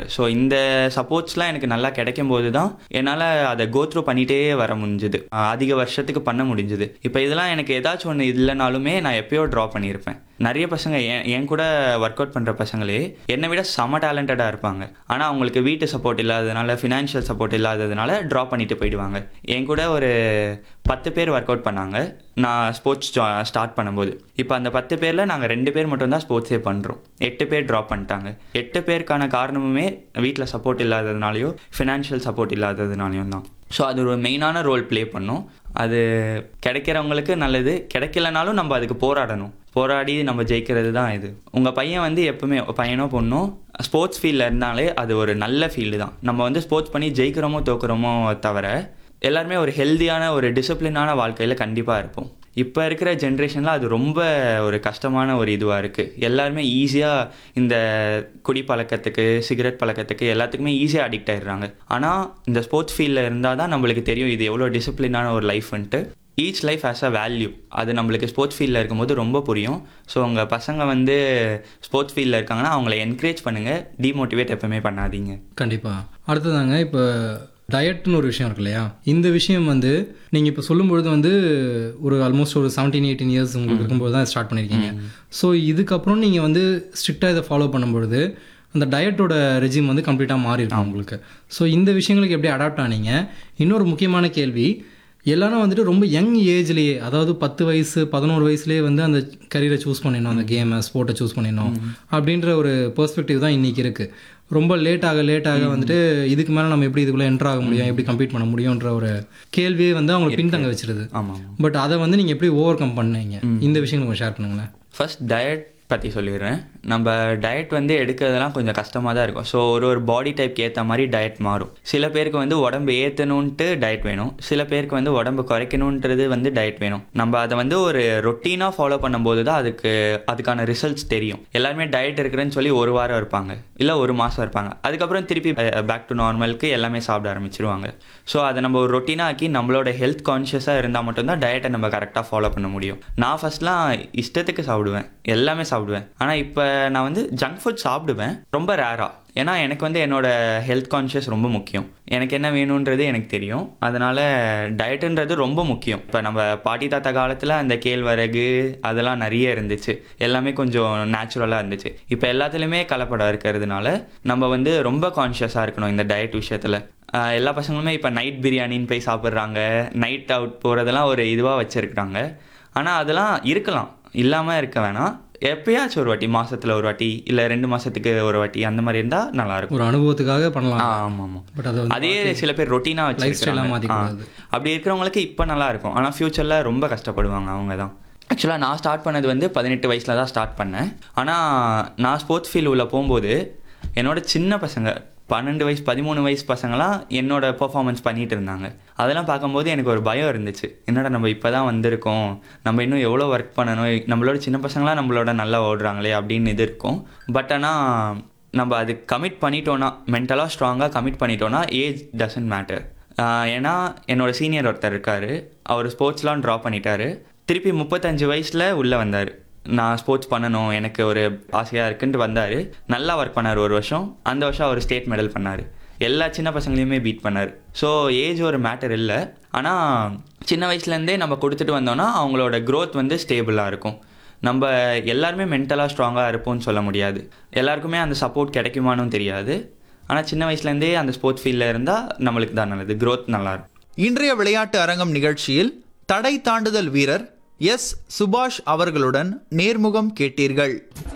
so இந்த சப்போர்ட்ஸ்லாம் எனக்கு நல்லா கிடைக்கும் போது தான் என்னால் அதை கோ த்ரூ பண்ணிகிட்டே வர முடிஞ்சுது அஹ் அதிக வருஷத்துக்கு பண்ண முடிஞ்சுது இப்போ இதெல்லாம் எனக்கு ஏதாச்சும் ஒன்று இல்லைனாலுமே நான் எப்பயோ ட்ரா பண்ணியிருப்பேன் நிறைய பசங்க என் என் கூட ஒர்க் அவுட் பண்ணுற பசங்களே என்னை விட செம டேலண்டடாக இருப்பாங்க ஆனால் அவங்களுக்கு வீட்டு சப்போர்ட் இல்லாததுனால ஃபினான்ஷியல் சப்போர்ட் இல்லாததுனால ட்ரா பண்ணிட்டு போயிடுவாங்க என் கூட ஒரு பத்து பேர் ஒர்க் அவுட் பண்ணாங்க நான் ஸ்போர்ட்ஸ் ஸ்டார்ட் பண்ணும்போது இப்போ அந்த பத்து பேரில் நாங்கள் ரெண்டு பேர் மட்டும்தான் ஸ்போர்ட்ஸே பண்ணுறோம் எட்டு பேர் ட்ராப் பண்ணிட்டாங்க எட்டு பேருக்கான காரணமுமே வீட்டில் சப்போர்ட் இல்லாததுனாலையோ ஃபினான்ஷியல் சப்போர்ட் இல்லாததுனாலையும் தான் ஸோ அது ஒரு மெயினான ரோல் ப்ளே பண்ணும் அது கிடைக்கிறவங்களுக்கு நல்லது கிடைக்கலனாலும் நம்ம அதுக்கு போராடணும் போராடி நம்ம ஜெயிக்கிறது தான் இது உங்கள் பையன் வந்து எப்பவுமே பையனோ பொண்ணோ ஸ்போர்ட்ஸ் ஃபீல்டில் இருந்தாலே அது ஒரு நல்ல ஃபீல்டு தான் நம்ம வந்து ஸ்போர்ட்ஸ் பண்ணி ஜெயிக்கிறோமோ தோக்குறோமோ தவிர எல்லாருமே ஒரு ஹெல்தியான ஒரு டிசிப்ளினான வாழ்க்கையில் கண்டிப்பாக இருப்போம் இப்போ இருக்கிற ஜென்ரேஷனில் அது ரொம்ப ஒரு கஷ்டமான ஒரு இதுவாக இருக்குது எல்லாருமே ஈஸியாக இந்த குடி பழக்கத்துக்கு சிகரெட் பழக்கத்துக்கு எல்லாத்துக்குமே ஈஸியாக அடிக்ட் ஆயிடுறாங்க ஆனால் இந்த ஸ்போர்ட்ஸ் ஃபீல்டில் இருந்தால் தான் நம்மளுக்கு தெரியும் இது எவ்வளோ டிசிப்ளினான ஒரு லைஃப்ன்ட்டு each life has a value அது நம்மளுக்கு ஸ்போர்ட்ஸ் ஃபீல்டில் இருக்கும்போது ரொம்ப புரியும் ஸோ உங்கள் பசங்க வந்து ஸ்போர்ட்ஸ் ஃபீல்டில் இருக்காங்கன்னா அவங்கள என்கரேஜ் பண்ணுங்கள் டிமோட்டிவேட் எப்பவுமே பண்ணாதீங்க கண்டிப்பாக அடுத்ததாங்க இப்போ டயட்னு ஒரு விஷயம் இருக்கு இல்லையா இந்த விஷயம் வந்து நீங்கள் இப்போ சொல்லும்பொழுது வந்து ஒரு ஆல்மோஸ்ட் ஒரு செவன்டீன் எயிட்டீன் இயர்ஸ் உங்களுக்கு இருக்கும்போது தான் ஸ்டார்ட் பண்ணியிருக்கீங்க ஸோ இதுக்கப்புறம் நீங்கள் வந்து ஸ்ட்ரிக்டாக இதை ஃபாலோ பண்ணும்பொழுது அந்த டயட்டோட ரெஜிம் வந்து கம்ப்ளீட்டாக மாறி இருக்கும் உங்களுக்கு ஸோ இந்த விஷயங்களுக்கு எப்படி அடாப்ட் ஆனீங்க இன்னொரு முக்கியமான கேள்வி எல்லாரும் வந்துட்டு ரொம்ப யங் ஏஜ்லேயே அதாவது பத்து வயசு பதினோரு வயசுலேயே வந்து அந்த கரியரை சூஸ் பண்ணிடணும் அந்த கேமை ஸ்போர்ட்டை சூஸ் பண்ணிடணும் அப்படின்ற ஒரு பெர்ஸ்பெக்டிவ் தான் இன்றைக்கி இருக்குது ரொம்ப லேட் ஆக லேட் ஆக வந்துட்டு இதுக்கு மேலே நம்ம எப்படி இதுக்குள்ளே என்ட்ரு ஆக முடியும் எப்படி கம்ப்ளீட் பண்ண முடியுன்ற ஒரு கேள்வியே வந்து அவங்களை பின்தங்க வச்சிருது ஆமாம் பட் அதை வந்து நீங்கள் எப்படி ஓவர் கம் பண்ணீங்க இந்த விஷயம் கொஞ்சம் ஷேர் பண்ணுங்களேன் ஃபர்ஸ்ட் டயட் பற்றி சொல்லிடுறேன் நம்ம டயட் வந்து எடுக்கிறதுலாம் கொஞ்சம் கஷ்டமாக தான் இருக்கும் ஸோ ஒரு ஒரு பாடி டைப்க்கு ஏற்ற மாதிரி டயட் மாறும் சில பேருக்கு வந்து உடம்பு ஏற்றணுன்ட்டு டயட் வேணும் சில பேருக்கு வந்து உடம்பு குறைக்கணுன்றது வந்து டயட் வேணும் நம்ம அதை வந்து ஒரு ரொட்டீனாக ஃபாலோ பண்ணும்போது தான் அதுக்கு அதுக்கான ரிசல்ட்ஸ் தெரியும் எல்லாருமே டயட் இருக்கிறேன்னு சொல்லி ஒரு வாரம் இருப்பாங்க இல்லை ஒரு மாதம் இருப்பாங்க அதுக்கப்புறம் திருப்பி பேக் டு நார்மலுக்கு எல்லாமே சாப்பிட ஆரம்பிச்சிருவாங்க ஸோ அதை நம்ம ஒரு ரொட்டீனாக ஆக்கி நம்மளோட ஹெல்த் கான்ஷியஸாக இருந்தால் மட்டும்தான் டயட்டை நம்ம கரெக்டாக ஃபாலோ பண்ண முடியும் நான் ஃபர்ஸ்ட்லாம் இஷ்டத்துக்கு சாப்பிடுவேன் எல்லாமே சாப்பிடுவேன் ஆனால் இப்போ நான் வந்து ஜங்க் ஃபுட் சாப்பிடுவேன் ரொம்ப ரேராக ஏன்னா எனக்கு வந்து என்னோட ஹெல்த் கான்ஷியஸ் ரொம்ப முக்கியம் எனக்கு என்ன வேணுன்றது எனக்கு தெரியும் அதனால் டயட்டுன்றது ரொம்ப முக்கியம் இப்போ நம்ம பாட்டி தாத்தா காலத்தில் அந்த கேழ்வரகு அதெல்லாம் நிறைய இருந்துச்சு எல்லாமே கொஞ்சம் நேச்சுரலாக இருந்துச்சு இப்போ எல்லாத்துலேயுமே கலப்படம் இருக்கிறதுனால நம்ம வந்து ரொம்ப கான்ஷியஸாக இருக்கணும் இந்த டயட் விஷயத்தில் ஆஹ் எல்லா பசங்களுமே இப்போ நைட் பிரியாணின்னு போய் சாப்பிட்றாங்க நைட் அவுட் போகிறதெல்லாம் ஒரு இதுவாக வச்சுருக்காங்க ஆனால் அதெல்லாம் இருக்கலாம் இல்லாமல் இருக்க வேணாம் எப்பயாச்சும் ஒரு வாட்டி மாசத்துல ஒரு வாட்டி இல்லை ரெண்டு மாசத்துக்கு ஒரு வாட்டி அந்த மாதிரி இருந்தால் நல்லாயிருக்கும் ஒரு அனுபவத்துக்காக பண்ணலாம் ஆமாம் ஆமாம் பட் அதை வந்து அதே சில பேர் ரொட்டீனாக லைஃப் ஸ்டைலாக வச்சு மாற்றிக்கூடாது அப்படி இருக்கிறவங்களுக்கு இப்போ நல்லா இருக்கும் ஆனால் ஃப்யூச்சரில் ரொம்ப கஷ்டப்படுவாங்க அவங்க தான் ஆக்சுவலாக நான் ஸ்டார்ட் பண்ணது வந்து பதினெட்டு வயசில் தான் ஸ்டார்ட் பண்ணேன் ஆனால் நான் ஸ்போர்ட்ஸ் ஃபீல்டு உள்ள போகும்போது என்னோட சின்ன பசங்க பன்னெண்டு வயசு பதிமூணு வயசு பசங்களாம் என்னோட பெர்ஃபார்மன்ஸ் பண்ணிட்டு இருந்தாங்க அதெல்லாம் பார்க்கும்போது எனக்கு ஒரு பயம் இருந்துச்சு என்னடா நம்ம இப்போ தான் வந்திருக்கோம் நம்ம இன்னும் எவ்வளோ ஒர்க் பண்ணணும் நம்மளோட சின்ன பசங்களாம் நம்மளோட நல்லா ஓடுறாங்களே அப்படின்னு இது இருக்கும் பட் ஆனால் நம்ம அது கமிட் பண்ணிட்டோன்னா மென்டலாக ஸ்ட்ராங்காக கமிட் பண்ணிட்டோன்னா ஏஜ் டசன்ட் மேட்டர் ஏன்னா என்னோட சீனியர் ஒருத்தர் இருக்கார் அவர் ஸ்போர்ட்ஸ்லாம் ட்ரா பண்ணிட்டாரு திருப்பி முப்பத்தஞ்சு வயசில் உள்ளே வந்தார் நான் ஸ்போர்ட்ஸ் பண்ணணும் எனக்கு ஒரு ஆசையாக இருக்குன்ட்டு வந்தார் நல்லா ஒர்க் பண்ணார் ஒரு வருஷம் அந்த வருஷம் அவர் ஸ்டேட் மெடல் பண்ணார் எல்லா சின்ன பசங்களையுமே பீட் பண்ணார் ஸோ ஏஜ் ஒரு மேட்டர் இல்லை ஆனால் சின்ன வயசுலேருந்தே நம்ம கொடுத்துட்டு வந்தோம்னா அவங்களோட growth வந்து ஸ்டேபிளாக இருக்கும் நம்ம எல்லாருமே மென்டலாக ஸ்ட்ராங்காக இருப்போம்னு சொல்ல முடியாது எல்லாருக்குமே அந்த சப்போர்ட் கிடைக்குமானும் தெரியாது ஆனால் சின்ன வயசுலேருந்தே அந்த ஸ்போர்ட்ஸ் ஃபீல்டில் இருந்தால் நம்மளுக்கு தான் நல்லது growth நல்லா இருக்கும் இன்றைய விளையாட்டு அரங்கம் நிகழ்ச்சியில் தடை தாண்டுதல் வீரர் எஸ் சுபாஷ் அவர்களுடன் நேர்முகம் கேட்டீர்கள்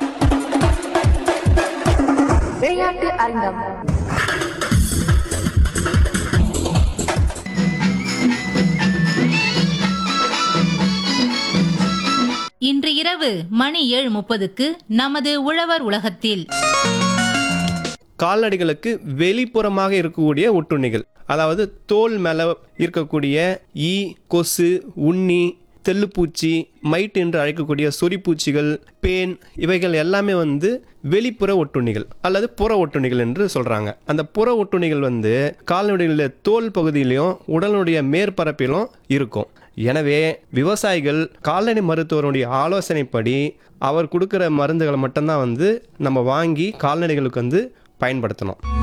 விளையாட்டு அரங்கம் இன்று இரவு மணி ஏழு முப்பதுக்கு நமது உழவர் உலகத்தில் கால்நடைகளுக்கு வெளிப்புறமாக இருக்கக்கூடிய ஒட்டுண்ணிகள் அதாவது தோல் மேலே இருக்கக்கூடிய ஈ கொசு உண்ணி தெள்ளுப்பூச்சி மைட் என்று அழைக்கக்கூடிய சொறிப்பூச்சிகள் பேன் இவைகள் எல்லாமே வந்து வெளிப்புற ஒட்டுண்ணிகள் அல்லது புற ஒட்டுண்ணிகள் என்று சொல்கிறாங்க அந்த புற ஒட்டுண்ணிகள் வந்து கால்நடைகளுடைய தோல் பகுதியிலையும் உடலுடைய மேற்பரப்பிலும் இருக்கும் எனவே விவசாயிகள் கால்நடை மருத்துவருடைய ஆலோசனைப்படி அவர் கொடுக்குற மருந்துகளை மட்டும்தான் வந்து நம்ம வாங்கி கால்நடைகளுக்கு வந்து பயன்படுத்தணும்